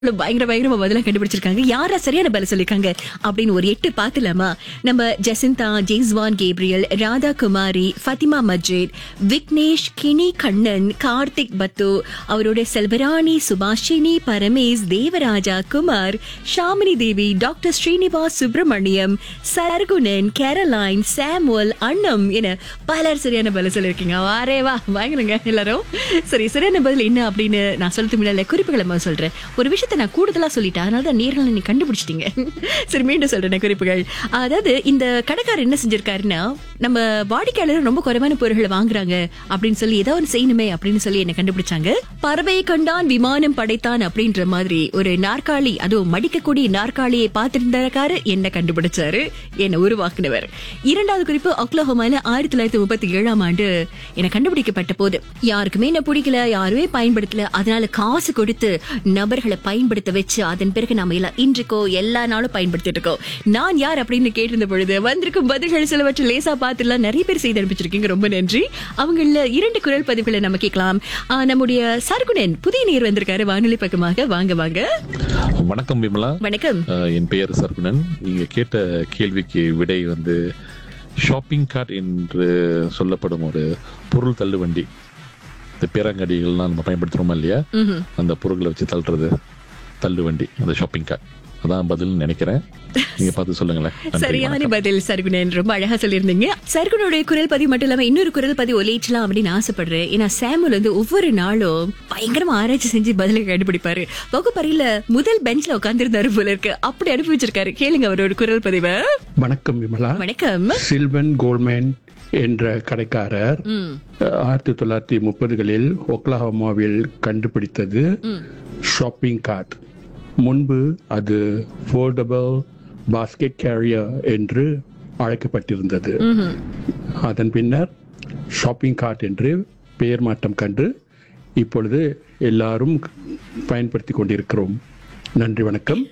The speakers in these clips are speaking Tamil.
இவ்வளவு பயங்கர பயங்கரமா பதிலாம் கண்டுபிடிச்சிருக்காங்க யாரா சரியான பதில் சொல்லிருக்காங்க அப்படின்னு ஒரு எட்டு பாத்துலாமா நம்ம ஜெசிந்தா ஜெய்ஸ்வான் கேப்ரியல் ராதா குமாரி ஃபத்திமா மஜித் விக்னேஷ் கினி கண்ணன் கார்த்திக் பத்து அவரோட Selvarani Subhashini Paramesh Devaraja Kumar Shamini Devi doctor Srinivas Subramaniam Sargunan Caroline Samuel Annam என பலர் சரியான பதில் சொல்லியிருக்கீங்க வாரே வா வாங்குறங்க எல்லாரும் சரி சரியான பதில் என்ன அப்படின்னு நான் சொல்றது முன்னால குறிப்புகளை முதல்ல சொல்றேன் ஒரு விஷயத்தை நான் கூடுதலா சொல்லிட்டேன் அதனால தான் நேர்கள் நீ கண்டுபிடிச்சிட்டீங்க சரி மீண்டும் சொல்றேன் குறிப்புகள் அதாவது இந்த கடைக்காரர் என்ன செஞ்சிருக்காருன்னா நம்ம வாடிக்கையாளர் ரொம்ப குறைவான பொருட்களை வாங்குறாங்க அப்படின்னு சொல்லி ஏதோ ஒன்று செய்யணுமே அப்படின்னு சொல்லி என்ன கண்டுபிடிச்சாங்க பறவையை கண்டான் விமானம் படைத்தான் அப்படின்ற மாதிரி ஒரு நாற்காலி அதுவும் மடிக்கக்கூடிய நாற்காலியை பார்த்திருந்தாரு என்ன கண்டுபிடிச்சாரு என்ன உருவாக்குனவர் இரண்டாவது குறிப்பு ஒக்லஹோமால ஆயிரத்தி தொள்ளாயிரத்தி முப்பத்தி ஏழாம் ஆண்டு என கண்டுபிடிக்கப்பட்ட போது யாருக்குமே என்ன பிடிக்கல யாருமே பயன்படுத்தல அதனால காசு கொடுத்து நபர்களை பயன்படுத்த வச்சு அதன் பிறகு நாம எல்லாம் இன்றைக்கோ எல்லா நாளும் பயன்படுத்திட்டு இருக்கோம் நான் யார் அப்படின்னு கேட்டிருந்த பொழுது வந்திருக்கும் பதில்கள் சிலவற்றை லேசா பார்த்துலாம் நிறைய பேர் செய்து அனுப்பிச்சிருக்கீங்க ரொம்ப நன்றி அவங்கள இரண்டு குரல் பதிவுகளை நம்ம கேட்கலாம் ஆ, நம்முடைய சர்க்குணன் புதிய நேர் வந்திருக்காரு வானொலி பக்கமாக வாங்க வாங்க வணக்கம் விமலா வணக்கம் அஹ், என் பெயர் சர்க்குணன் நீங்க கேட்ட கேள்விக்கு விடை வந்து ஷாப்பிங் கார்ட் என்று சொல்லப்படும் ஒரு பொருள் தள்ளுவண்டி இந்த பேரங்கடிகள்லாம் நம்ம பயன்படுத்துறோமா இல்லையா ம்ஹும். அந்த பொருட்களை வச்சு தள்ளுறது தள்ளுவண்டி அந்த ஷாப்பிங் கார்ட் அதான் பதில்னு நினைக்கிறேன் நீங்க பார்த்து சொல்லுங்களேன் நன்றி, சரியான வணக்கம். பதில் சர்குணன் ரொம்ப அழகா சொல்லியிருந்தீங்க சர்குனுடைய குரல் பதிவு மட்டும் இல்லாம இன்னொரு குரல் பதிவு ஒலிச்சலாம் அப்படின்னு ஆசைப்படுறேன் ஏன்னா சாமுல் வந்து ஒவ்வொரு நாளும் பயங்கரமா ஆராய்ச்சி செஞ்சு பதிலை கண்டுபிடிப்பாரு வகுப்பறையில முதல் பெஞ்ச்ல உட்கார்ந்திருந்தாரு போல இருக்கு அப்படி அனுப்பி வச்சிருக்காரு கேளுங்க அவரோட குரல் பதிவை வணக்கம் விமலா வணக்கம் சில்வன் கோல்மேன் என்ற கடைக்காரர் ம், ஆயிரத்தி தொள்ளாயிரத்தி முப்பதுகளில் ஒக்லஹோமாவில் கண்டுபிடித்தது ஷாப்பிங் கார்ட் முன்பு அது ஃபோல்டபிள் பாஸ்கெட் கேரியர் என்று அழைக்கப்பட்டிருந்தது ம்ஹும். அதன் பின்னர் ஷாப்பிங் கார்ட் என்று பெயர் மாற்றம் கண்டு இப்பொழுது எல்லாரும் பயன்படுத்தி கொண்டிருக்கிறோம் நன்றி வணக்கம்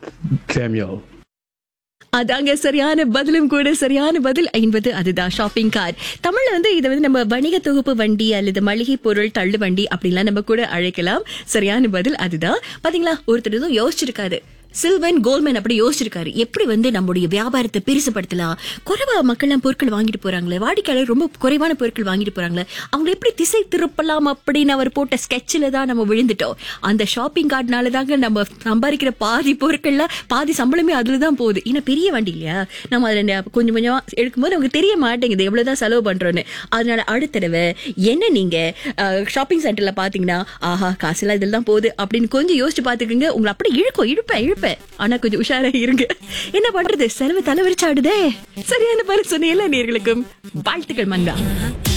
சாமியல் அதாங்க சரியான பதிலும் கூட சரியான பதில் என்பது அதுதான் ஷாப்பிங் கார்ட் தமிழ்ல வந்து இதை வந்து நம்ம வணிக தொகுப்பு வண்டி அல்லது மளிகை பொருள் தள்ளு வண்டி அப்படிலாம் நம்ம கூட அழைக்கலாம் சரியான பதில் அதுதான் பாத்தீங்களா ஒருத்தர் எதுவும் யோசிச்சிருக்காரு சில்வன் கோல்மேன் அப்படி யோசிச்சிருக்காரு எப்படி வந்து நம்முடைய வியாபாரத்தை பெருசுபடுத்தலாம் குறைவா மக்கள்லாம் பொருட்கள் வாங்கிட்டு போறாங்களே வாடிக்கையாளர் ரொம்ப குறைவான பொருட்கள் வாங்கிட்டு போறாங்களே அவங்க எப்படி திசை திருப்பலாம் அப்படின்னு அவர் போட்ட ஸ்கெட்சில் தான் நம்ம விழுந்துட்டோம் அந்த ஷாப்பிங் கார்டுனால தாங்க நம்ம சம்பாதிக்கிற பாதி பொருட்கள்ல பாதி சம்பளமே அதுல தான் போகுது ஏன்னா பெரிய வண்டி இல்லையா நம்ம அதுல ந- கொஞ்சம் கொஞ்சம் எடுக்கும்போது நமக்கு தெரிய மாட்டேங்குது எவ்வளவுதான் செலவு பண்றோம்னு அதனால அடுத்த தடவை என்ன நீங்க ஷாப்பிங் சென்டர்ல பாத்தீங்கன்னா ஆஹா காசுலாம் இதில் தான் போகுது அப்படின்னு கொஞ்சம் யோசிச்சு பாத்துக்கோங்க உங்களை அப்படி இழுக்கும் இழுப்பேன் இழுப்பேன் ஆனா கொஞ்சம் உஷாரா இருங்க என்ன பண்றது செலவு தலைவரிச்சாடுதே சரியான பதில் சொன்ன எல்லா நேர்களுக்கும் வாழ்த்துக்கள் மந்தா